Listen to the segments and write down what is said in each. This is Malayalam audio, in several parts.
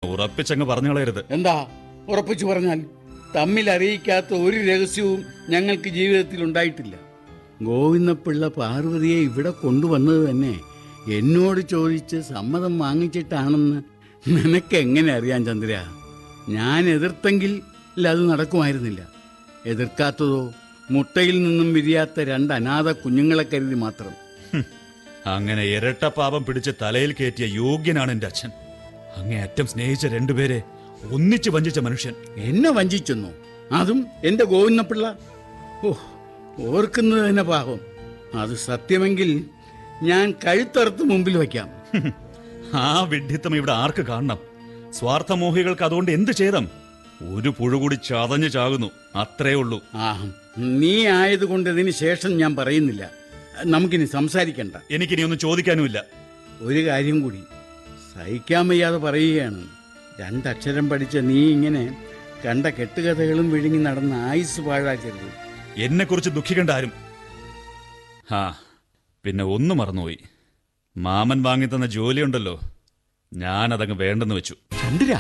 ഉറപ്പിച്ചങ്ങ് പറഞ്ഞു കളയരുത് എന്താ ഉറപ്പിച്ചു പറഞ്ഞാൽ തമ്മിൽ അറിയിക്കാത്ത ഒരു രഹസ്യവും ഞങ്ങൾക്ക് ജീവിതത്തിൽ ഉണ്ടായിട്ടില്ല ഗോവിന്ദപിള്ള പാർവതിയെ ഇവിടെ കൊണ്ടുവന്നത് തന്നെ എന്നോട് ചോദിച്ച് സമ്മതം വാങ്ങിച്ചിട്ടാണെന്ന് നിനക്ക് എങ്ങനെ അറിയാൻ ചന്ദ്ര ഞാൻ എതിർത്തെങ്കിൽ അത് നടക്കുമായിരുന്നില്ല എതിർക്കാത്തതോ മുട്ടയിൽ നിന്നും വിരിയാത്ത രണ്ട് അനാഥ കുഞ്ഞുങ്ങളെ കരുതി മാത്രം ഹും. അങ്ങനെ ഇരട്ട പാപം പിടിച്ച് തലയിൽ കയറ്റിയ യോഗ്യനാണ് എന്റെ അച്ഛൻ അങ്ങേയറ്റം സ്നേഹിച്ച രണ്ടുപേരെ ഒന്നിച്ച് വഞ്ചിച്ച മനുഷ്യൻ എന്നെ വഞ്ചിച്ചെന്നു അതും എന്റെ ഗോവിന്ദപിള്ള ഓ ഓർക്കുന്നത് തന്നെ പാപം അത് സത്യമെങ്കിൽ ഞാൻ കഴുത്തറുത്ത് മുമ്പിൽ വയ്ക്കാം ഹും. ആ വിഡ്ഢിത്തം ഇവിടെ ആർക്ക് കാണണം സ്വാർത്ഥമോഹികൾക്ക് അതുകൊണ്ട് എന്ത് ചെയ്തം ഒരു പുഴു കൂടി ചതഞ്ഞു ചാകുന്നു അത്രേ ഉള്ളൂ ആ നീ ആയതുകൊണ്ട് ഇതിന് ശേഷം ഞാൻ പറയുന്നില്ല നമുക്കിനി സംസാരിക്കണ്ട എനിക്കിനി ഒന്നും ചോദിക്കാനുമില്ല ഒരു കാര്യം കൂടി സഹിക്കാൻ വയ്യാതെ പറയുകയാണ് രണ്ടക്ഷരം പഠിച്ച നീ ഇങ്ങനെ കണ്ട കെട്ടുകഥകളും വിഴുങ്ങി നടന്ന ആയുസ് പാഴാക്കരുത് എന്നെക്കുറിച്ച് ദുഃഖിക്കേണ്ട ആരും ആ പിന്നെ ഒന്ന് മറന്നുപോയി മാമൻ വാങ്ങിത്തന്ന ജോലിയുണ്ടല്ലോ ഞാനതങ്ങ് വേണ്ടെന്ന് വെച്ചു ചന്ദ്ര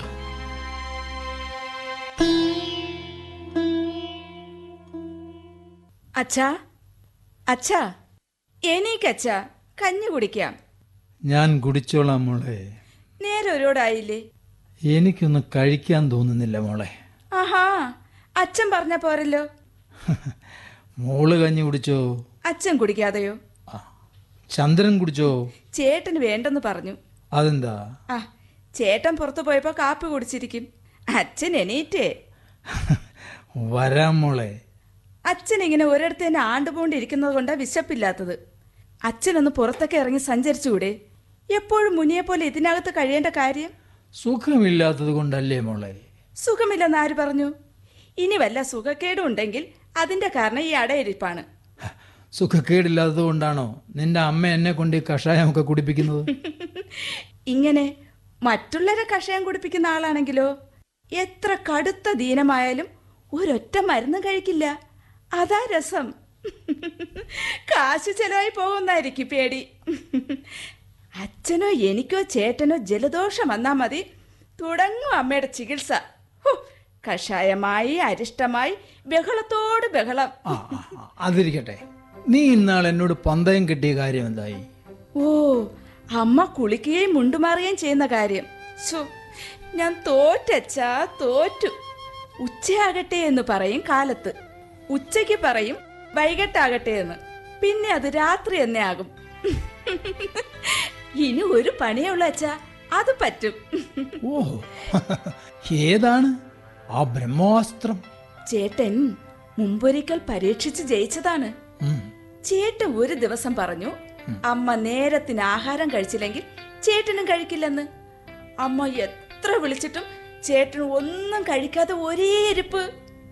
അച്ഛാ അച്ഛാ എനിക്കച്ഛാ കഞ്ഞി കുടിക്കാം ഞാൻ കുടിച്ചോളാം മോളെ നേരെ ഒരുപാടായില്ലേ എനിക്കൊന്നും കഴിക്കാൻ തോന്നുന്നില്ല മോളെ ആഹാ അച്ഛൻ പറഞ്ഞ പോരല്ലോ മോള് കഞ്ഞി കുടിച്ചോ അച്ഛൻ കുടിക്കാതെയോ ആ, ചന്ദ്രൻ കുടിച്ചോ ചേട്ടന് വേണ്ടെന്ന് പറഞ്ഞു അതെന്താ ആ ചേട്ടൻ പുറത്തു പോയപ്പോ കാപ്പി കുടിച്ചിരിക്കും അച്ഛൻ എണീറ്റേ വരാം മോളെ അച്ഛൻ ഇങ്ങനെ ഒരിടത്ത് തന്നെ ആണ്ടുപോണ്ടിരിക്കുന്നത് കൊണ്ടാ വിശപ്പില്ലാത്തത് അച്ഛനൊന്ന് പുറത്തൊക്കെ ഇറങ്ങി സഞ്ചരിച്ചുകൂടെ എപ്പോഴും മുനിയെ പോലെ ഇതിനകത്ത് കഴിയേണ്ട കാര്യം സുഖമില്ലാത്തത് കൊണ്ടല്ലേ മോളെ സുഖമില്ലെന്ന് ആര് പറഞ്ഞു ഇനി വല്ല സുഖക്കേടും ഉണ്ടെങ്കിൽ അതിന്റെ കാരണം ഈ അടയിരിപ്പാണ് സുഖക്കേടില്ലാത്തത് കൊണ്ടാണോ നിന്റെ അമ്മ എന്നെ കൊണ്ട് ഈ കഷായമൊക്കെ കുടിപ്പിക്കുന്നത് ഇങ്ങനെ മറ്റുള്ളവരെ കഷായം കുടിപ്പിക്കുന്ന ആളാണെങ്കിലോ എത്ര കടുത്ത ദീനമായാലും ഒരൊറ്റ മരുന്നും കഴിക്കില്ല അതാ രസം കാശ് ചെലവായി പോകുന്നായിരിക്കും പേടി അച്ഛനോ എനിക്കോ ചേട്ടനോ ജലദോഷം വന്നാ മതി തുടങ്ങും അമ്മയുടെ ചികിത്സ ഹോ, കഷായമായി അരിഷ്ടമായി ബഹളത്തോട് ബഹളം ആ ആ, ആ, അതിരിക്കട്ടെ നീ ഇന്നാൾ എന്നോട് പന്തയം കിട്ടിയ കാര്യം എന്തായി ഓ അമ്മ കുളിക്കുകയും മുണ്ടുമാറുകയും ചെയ്യുന്ന കാര്യം ശോ ഞാൻ തോറ്റച്ചാ തോറ്റു ഉച്ചയാകട്ടെ എന്ന് പറയും കാലത്ത് ഉച്ചയ്ക്ക് പറയും വൈകിട്ടാകട്ടെ എന്ന് പിന്നെ അത് രാത്രി തന്നെ ആകും ഇനി ഒരു പണിയേ ഉള്ളൂ അച്ഛാ അത് പറ്റും ഓ ഏതാണ് ആ ബ്രഹ്മാസ്ത്രം ചേട്ടൻ മുമ്പൊരിക്കൽ പരീക്ഷിച്ച് ജയിച്ചതാണ് ഉം. ചേട്ടൻ ഒരു ദിവസം പറഞ്ഞു അമ്മ നേരത്തിന് ആഹാരം കഴിച്ചില്ലെങ്കിൽ ചേട്ടനും കഴിക്കില്ലെന്ന് അമ്മ എത്ര വിളിച്ചിട്ടും ചേട്ടൻ ഒന്നും കഴിക്കാതെ ഒരേ ഇരിപ്പ്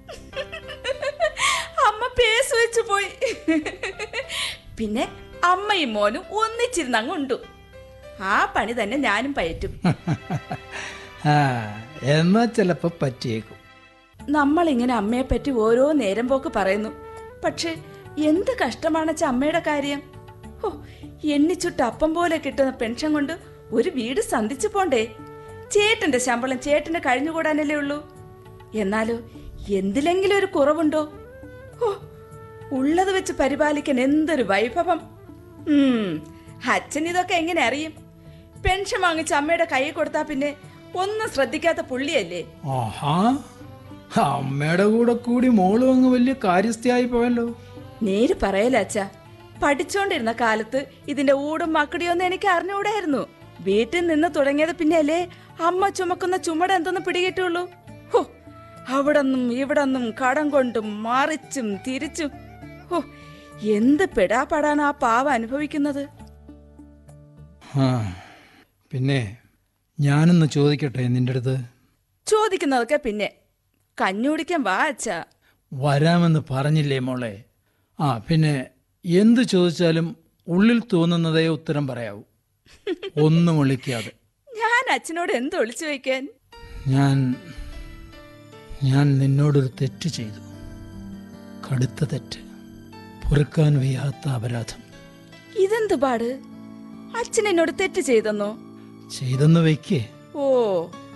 അമ്മ പേസ് വെച്ചു പോയി പിന്നെ അമ്മയും മോനും ഒന്നിച്ചിരുന്ന് അങ്ങ് ഉണ്ടു ആ പണി തന്നെ ഞാനും പയറ്റും ആ എന്നാ ചിലപ്പോ പറ്റിയേക്കും നമ്മളിങ്ങനെ അമ്മയെ പറ്റി ഓരോ നേരം പോക്ക് പറയുന്നു പക്ഷെ എന്ത് കഷ്ടമാണച്ച അമ്മയുടെ കാര്യം ഹോ എണ്ണിച്ചുട്ട് അപ്പം പോലെ കിട്ടുന്ന പെൻഷൻ കൊണ്ട് ഒരു വീട് സന്ധിച്ചു പോണ്ടേ ചേട്ടന്റെ ശമ്പളം ചേട്ടന് കഴിഞ്ഞുകൂടാനല്ലേ ഉള്ളൂ എന്നാലോ എന്തിലെങ്കിലും ഒരു കുറവുണ്ടോ ഹോ ഉള്ളത് വെച്ച് പരിപാലിക്കാൻ എന്തൊരു വൈഭവം ഉം, അച്ഛൻ ഇതൊക്കെ എങ്ങനെ അറിയും പെൻഷൻ വാങ്ങിച്ച് അമ്മയുടെ കൈ കൊടുത്താ പിന്നെ ഒന്നും ശ്രദ്ധിക്കാത്ത പുള്ളിയല്ലേ ആഹാ അമ്മയുടെ കൂടെ കൂടി മോളും അങ്ങ് വലിയ കാര്യസ്ഥയായി പോയല്ലോ നേര് പറയല അച്ഛ പഠിച്ചോണ്ടിരുന്ന കാലത്ത് ഇതിന്റെ ഊടും മക്കടിയൊന്നും എനിക്ക് അറിഞ്ഞുകൂടായിരുന്നു വീട്ടിൽ നിന്ന് തുടങ്ങിയത് പിന്നെയല്ലേ അമ്മ ചുമക്കുന്ന ചുമട് എന്തെന്ന് പിടികിട്ടുള്ളൂ ഹോ അവിടന്നും ഇവിടന്നും കടം കൊണ്ടും മറിച്ചും തിരിച്ചും ഹോ എന്ത് പെടാപ്പാടാണ് ആ പാവ അനുഭവിക്കുന്നത് ആ പിന്നെ ഞാനൊന്ന് ചോദിക്കട്ടെ നിന്റെ അടുത്ത് ചോദിക്കുന്നതൊക്കെ പിന്നെ കഞ്ഞുടിക്കാൻ വാ അച്ഛ വരാമെന്ന് പറഞ്ഞില്ലേ മോളെ ആ പിന്നെ എന്ത് ചോദിച്ചാലും ഉള്ളിൽ തോന്നുന്നതേ ഉത്തരം പറയാവൂ ഒന്നും ഒളിക്കാതെ ഞാൻ അച്ഛനോട് എന്ത് ഒളിച്ചു വയ്ക്കാൻ ഞാൻ ഞാൻ നിന്നോടൊരു തെറ്റ് ചെയ്തു കടുത്ത തെറ്റ് പൊറുക്കാൻ വയ്യാത്ത അപരാധം ഇതെന്ത് പാട് അച്ഛൻ എന്നോട് തെറ്റ് ചെയ്തെന്നോ ചെയ്തെന്ന് വയ്ക്കേ ഓ